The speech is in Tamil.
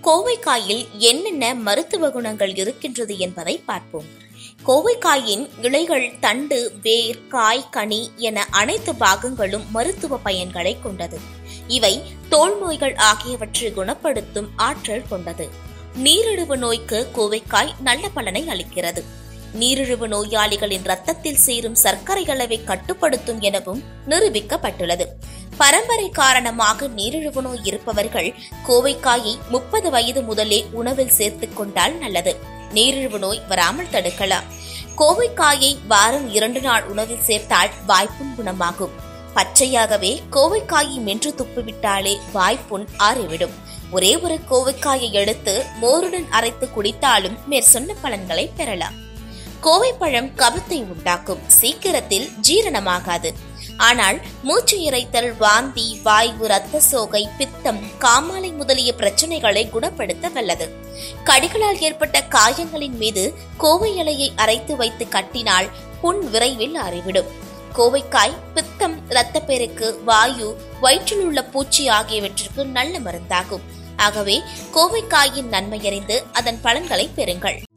கோவைக்காயில் என்னென்ன மருத்துவ குணங்கள் இருக்கின்றது என்பதை பார்ப்போம் கோவைக்காயின் இலைகள் தண்டு வேர் காய் கனி என அனைத்து பாகங்களும் மருத்துவ பயன்களை கொண்டது இவை தோல் நோய்கள் ஆகியவற்றை குணப்படுத்தும் ஆற்றல் கொண்டது நீரிழிவு நோய்க்கு கோவைக்காய் நல்ல பலனை அளிக்கிறது நீரிழிவு நோயாளிகளின் ரத்தத்தில் சேரும் சர்க்கரை அளவை கட்டுப்படுத்தும் எனவும் நிரூபிக்கப்பட்டுள்ளது பரம்பரை காரணமாக நீரிழிவு நோய் இருப்பவர்கள் கோவைக்காயை முப்பது வயது முதலே உணவில் சேர்த்துக் கொண்டால் நல்லது நீரிழிவு நோய் வராமல் தடுக்கலாம் கோவைக்காயை வாரம் இரண்டு நாள் உணவில் சேர்த்தால் வாய்ப்புண் குணமாகும் பச்சையாகவே கோவைக்காயை மென்று துப்பிவிட்டாலே வாய்ப்புண் ஆறிவிடும் ஒரே ஒரு கோவைக்காயை எடுத்து மோருடன் அரைத்து குடித்தாலும் மேற்சொன்ன பலன்களை பெறலாம் கோவைப்பழம் கபத்தை உண்டாக்கும் சீக்கிரத்தில் ஜீரணமாகாது ஆனால் மூச்சு இறைத்தல் வாந்தி வாய்வு இரத்த சோகை பித்தம் காமாலை முதலிய பிரச்சனைகளை குணப்படுத்த வல்லது கடிகளால் ஏற்பட்ட காயங்களின் மீது கோவை இலையை அரைத்து வைத்து கட்டினால் புண் விரைவில் அறிவிடும் கோவைக்காய் பித்தம் இரத்தப்பெருக்கு வாயு வயிற்றில் உள்ள பூச்சி ஆகியவற்றிற்கு நல்ல மருந்தாகும் ஆகவே கோவைக்காயின் நன்மையறிந்து அதன் பலன்களை பெறுங்கள்